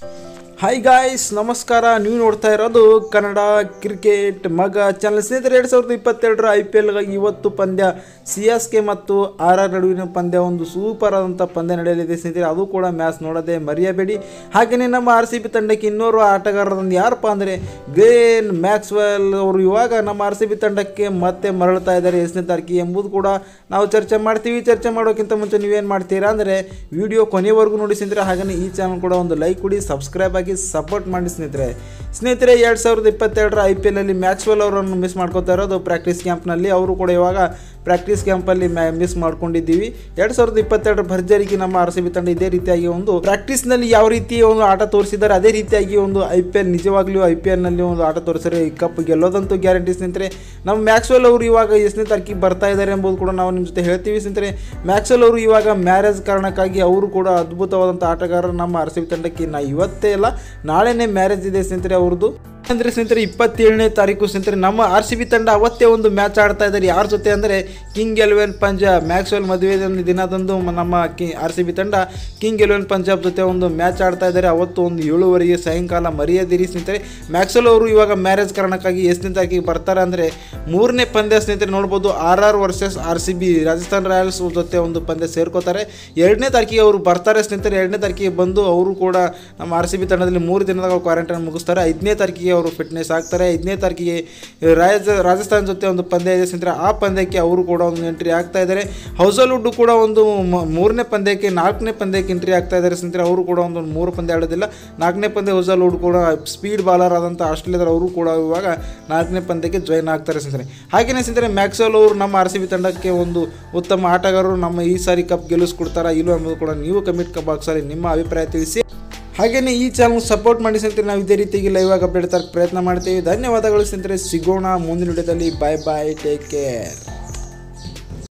hi guys ನಮಸ್ಕಾರ ನೀವು ನೋಡ್ತಾ ಇರೋದು ಕನ್ನಡ ಕ್ರಿಕೆಟ್ ಮಗ ಚಾನಲ್ ಸ್ನೇಹಿತರೆ ಎರಡು ಸಾವಿರದ ಇಪ್ಪತ್ತೆರಡರ ಐ ಪಿ ಎಲ್ಗಾಗಿ ಇವತ್ತು ಪಂದ್ಯ ಸಿ ಎಸ್ ಕೆ ಮತ್ತು ಆರ್ ಆರ್ ನಡುವಿನ ಪಂದ್ಯ ಒಂದು ಸೂಪರ್ ಆದಂಥ ಪಂದ್ಯ ನಡೆಯಲಿದೆ ಸ್ನೇಹಿತರೆ ಅದು ಕೂಡ ಮ್ಯಾಚ್ ನೋಡೋದೇ ಮರೆಯಬೇಡಿ ಹಾಗೆಯೇ ನಮ್ಮ ಆರ್ ಸಿ ಬಿ ತಂಡಕ್ಕೆ ಇನ್ನೋರ್ವ ಆಟಗಾರರೊಂದು ಯಾರಪ್ಪ ಅಂದರೆ ಗ್ಲೇನ್ ಮ್ಯಾಕ್ಸ್ವೆಲ್ ಅವರು ಇವಾಗ ನಮ್ಮ ಆರ್ ಸಿ ಬಿ ತಂಡಕ್ಕೆ ಮತ್ತೆ ಮರಳ್ತಾ ಇದ್ದಾರೆ ಎಷ್ಟನೇ ತಾರೀಕಿಗೆ ಎಂಬುದು ಕೂಡ ನಾವು ಚರ್ಚೆ ಮಾಡ್ತೀವಿ ಚರ್ಚೆ ಮಾಡೋಕ್ಕಿಂತ ಮುಂಚೆ ನೀವೇನು ಮಾಡ್ತೀರಾ ಅಂದರೆ ವಿಡಿಯೋ ಕೊನೆವರೆಗೂ ನೋಡಿ ಸ್ನೇಹಿತರೆ ಹಾಗೆಯೇ ಈ ಚಾನಲ್ ಕೂಡ ಒಂದು ಲೈಕ್ ಕೊಡಿ ಸಬ್ಸ್ಕ್ರೈಬ್ ಆಗಿ ಸಪೋರ್ಟ್ ಮಾಡಿ ಸ್ನೇಹಿತರೆ ಸ್ನೇಹಿತರೆ ಎರಡು ಸಾವಿರದ ಇಪ್ಪತ್ತೆರಡರ ಐ ಪಿ ಎಲ್ಲಲ್ಲಿ ಮ್ಯಾಕ್ಸ್ವೆಲ್ ಅವರನ್ನು ಮಿಸ್ ಮಾಡ್ಕೋತಾ ಇರೋದು ಪ್ರಾಕ್ಟೀಸ್ ಕ್ಯಾಂಪ್ನಲ್ಲಿ ಅವರು ಕೂಡ ಇವಾಗ ಪ್ರಾಕ್ಟೀಸ್ ಕ್ಯಾಂಪಲ್ಲಿ ಮಿಸ್ ಮಾಡ್ಕೊಂಡಿದ್ದೀವಿ ಎರಡು ಸಾವಿರದ ಇಪ್ಪತ್ತೆರಡರ ಭರ್ಜರಿಗೆ ನಮ್ಮ ಆರ್ ಸಿ ಬಿ ತಂಡ ಇದೇ ರೀತಿಯಾಗಿ ಒಂದು ಪ್ರಾಕ್ಟೀಸ್ನಲ್ಲಿ ಯಾವ ರೀತಿ ಒಂದು ಆಟ ತೋರಿಸಿದ್ದಾರೆ ಅದೇ ರೀತಿಯಾಗಿ ಒಂದು ಐ ಪಿ ಎಲ್ ನಿಜವಾಗ್ಲೂ ಐ ಪಿ ಎಲ್ನಲ್ಲಿ ಒಂದು ಆಟ ತೋರಿಸಿದ್ರೆ ಈ ಕಪ್ ಗೆಲ್ಲೋದಂತೂ ಗ್ಯಾರಂಟಿ ಸ್ನೇಹಿತರೆ ನಮ್ಮ ಮ್ಯಾಕ್ಸ್ವೆಲ್ ಅವರು ಇವಾಗ ಎಷ್ಟನೇ ತಾರೀಕಿಗೆ ಬರ್ತಾ ಇದ್ದಾರೆ ಎಂಬುದು ಕೂಡ ನಾವು ನಿಮ್ಮ ಜೊತೆ ಹೇಳ್ತೀವಿ ಸ್ನೇಹಿತರೆ ಮ್ಯಾಕ್ಸ್ವೆಲ್ ಅವರು ಇವಾಗ ಮ್ಯಾರೇಜ್ ಕಾರಣಕ್ಕಾಗಿ ಅವರು ಕೂಡ ಅದ್ಭುತವಾದಂಥ ಆಟಗಾರರು ನಮ್ಮ ಆರ್ ಸಿ ಬಿ ತಂಡಕ್ಕೆ ನಾ ಇವತ್ತೇ ಅಲ್ಲ ನಾಳೆನೇ ಮ್ಯಾರೇಜ್ ಇದೆ ಸ್ನೇಹಿತರೆ ಅವ್ರದ್ದು ಅಂದರೆ ಸ್ನೇಹಿತರೆ ಇಪ್ಪತ್ತೇಳನೇ ತಾರೀಕು ಸ್ನೇಹಿತರೆ ನಮ್ಮ ಆರ್ ಸಿ ಬಿ ತಂಡ ಅವತ್ತೇ ಒಂದು ಮ್ಯಾಚ್ ಆಡ್ತಾ ಇದ್ದಾರೆ ಯಾರ ಜೊತೆ ಅಂದರೆ ಕಿಂಗ್ ಎಲೆವೆನ್ ಪಂಜಾಬ್ ಮ್ಯಾಕ್ಸ್ವೆಲ್ ಮದುವೆ ದಿನದಂದು ಮ- ನಮ್ಮ ಕಿ ಆರ್ ಸಿ ಬಿ ತಂಡ ಕಿಂಗ್ ಎಲೆವೆನ್ ಪಂಜಾಬ್ ಜೊತೆ ಒಂದು ಮ್ಯಾಚ್ ಆಡ್ತಾ ಇದ್ದಾರೆ ಅವತ್ತು ಒಂದು ಏಳುವರೆಗೆ ಸಾಯಂಕಾಲ ಮರೆಯದಿರಿ ಸ್ನೇಹಿತರೆ ಮ್ಯಾಕ್ಸ್ವೆಲ್ ಅವರು ಇವಾಗ ಮ್ಯಾರೇಜ್ ಕಾರಣಕ್ಕಾಗಿ ಎಷ್ಟನೇ ತಾರೀಕಿಗೆ ಬರ್ತಾರೆ ಅಂದರೆ ಮೂರನೇ ಪಂದ್ಯ ಸ್ನೇಹಿತರೆ ನೋಡ್ಬೋದು R R versus R C B Rajasthan Royals ಜೊತೆ ಒಂದು ಪಂದ್ಯ ಸೇರ್ಕೋತಾರೆ ಎರಡನೇ ತಾರೀಕಿಗೆ ಅವರು ಬರ್ತಾರೆ ಸ್ನೇಹಿತರೆ ಎರಡನೇ ತಾರೀಕಿಗೆ ಬಂದು ಅವರು ಕೂಡ ನಮ್ಮ ಆರ್ ಸಿ ಬಿ ತಂಡದಲ್ಲಿ ಮೂರು ದಿನದ ಕ್ವಾರಂಟೈನ್ ಮುಗಿಸ್ತಾರೆ ಐದನೇ ತಾರೀಕಿಗೆ ಅವರು ಫಿಟ್ನೆಸ್ ಆಗ್ತಾರೆ ಐದನೇ ತಾರೀಕಿಗೆ ರಾಜ ರಾಜಸ್ಥಾನ್ ಜೊತೆ ಒಂದು ಪಂದ್ಯ ಇದೆ ಸ್ನೇಹಿತರೆ ಆ ಪಂದ್ಯಕ್ಕೆ ಅವರು ಕೂಡ ಒಂದು ಎಂಟ್ರಿ ಆಗ್ತಾ ಇದ್ದಾರೆ ಹೌಸಲ್ವುಡ್ ಕೂಡ ಒಂದು ಮ- ಮೂರನೇ ಪಂದ್ಯಕ್ಕೆ ನಾಲ್ಕನೇ ಪಂದ್ಯಕ್ಕೆ ಎಂಟ್ರಿ ಆಗ್ತಾ ಇದ್ದಾರೆ ಸ್ನೇಹಿತರೆ ಅವರು ಕೂಡ ಒಂದು ಮೂರು ಪಂದ್ಯ ಆಡೋದಿಲ್ಲ ನಾಲ್ಕನೇ ಪಂದ್ಯ ಹೌಸಲ್ವುಡ್ ಕೂಡ ಸ್ಪೀಡ್ ಬಾಲರ್ ಆದಂಥ ಆಸ್ಟ್ರೇಲಿಯಾದ ಅವರು ಕೂಡ ಇವಾಗ ನಾಲ್ಕನೇ ಪಂದ್ಯಕ್ಕೆ ಜಾಯ್ನ್ ಆಗ್ತಾರೆ ಸ್ನೇಹಿತರೆ ಹಾಗೆಯೇ ಸ್ನೇಹಿತರೆ ಮ್ಯಾಕ್ಸಲ್ ಅವರು ನಮ್ಮ ಆರ್ ಸಿ ಬಿ ತಂಡಕ್ಕೆ ಒಂದು ಉತ್ತಮ ಆಟಗಾರರು ನಮ್ಮ ಈ ಸಾರಿ ಕಪ್ ಗೆಲ್ಲಿಸ್ಕೊಡ್ತಾರಾ ಇಲ್ಲೋ ಎಂಬುದು ಕೂಡ ನೀವು ಕಮೆಂಟ್ ಬಾಕ್ಸಲ್ಲಿ ನಿಮ್ಮ ಅಭಿಪ್ರಾಯ ತಿಳಿಸಿ ಹಾಗೆಯೇ ಈ ಚಾನಲ್ ಸಪೋರ್ಟ್ ಮಾಡಿ ಸ್ನೇಹಿತರೆ ನಾವು ಇದೇ ರೀತಿಯಾಗಿ ಲೈವ್ ಆಗಿ ಅಪ್ಡೇಟ್ ತರಕ್ಕೆ ಪ್ರಯತ್ನ ಮಾಡ್ತೀವಿ ಧನ್ಯವಾದಗಳು ಸ್ನೇಹಿತರೆ ಸಿಗೋಣ ಮುಂದಿನ ವಿಡಿಯೋದಲ್ಲಿ ಬಾಯ್ ಬಾಯ್ ಟೇಕ್ ಕೇರ್